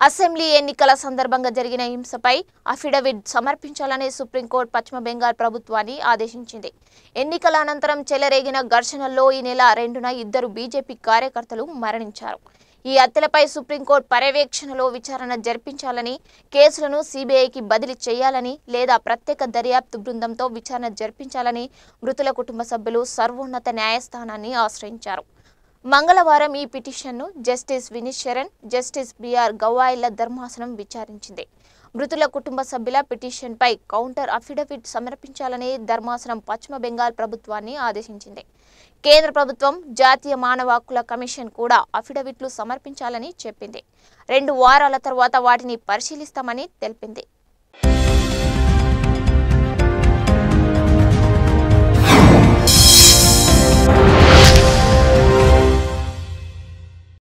assembly ఎన్నికల సందర్భంగా జరిగిన హింసపై అఫిడవిట్ సమర్పించాలని సుప్రీంకోర్టు పశ్చిమ బెంగాల్ ప్రభుత్వాన్ని ఆదేశించింది ఎన్నికల అనంతరం చెలరేగిన ఘర్షణల్లో ఈ నెల రెండున ఇద్దరు బీజేపీ కార్యకర్తలు మరణించారు ఈ హత్యలపై సుప్రీంకోర్టు పర్యవేక్షణలో విచారణ జరిపించాలని కేసులను సీబీఐకి బదిలీ చేయాలని లేదా ప్రత్యేక దర్యాప్తు బృందంతో విచారణ జరిపించాలని మృతుల కుటుంబ సభ్యులు సర్వోన్నత న్యాయస్థానాన్ని ఆశ్రయించారు మంగళవారం ఈ పిటిషన్ను justice Vineet Saran justice B R గవాయిల ధర్మాసనం విచారించింది మృతుల కుటుంబ సభ్యుల పిటిషన్పై కౌంటర్ అఫిడవిట్ సమర్పించాలని ధర్మాసనం పశ్చిమ బెంగాల్ ప్రభుత్వాన్ని ఆదేశించింది కేంద్ర ప్రభుత్వం జాతీయ మానవ హక్కుల కమిషన్ కూడా అఫిడవిట్లు సమర్పించాలని చెప్పింది రెండు వారాల తర్వాత వాటిని పరిశీలిస్తామని తెలిపింది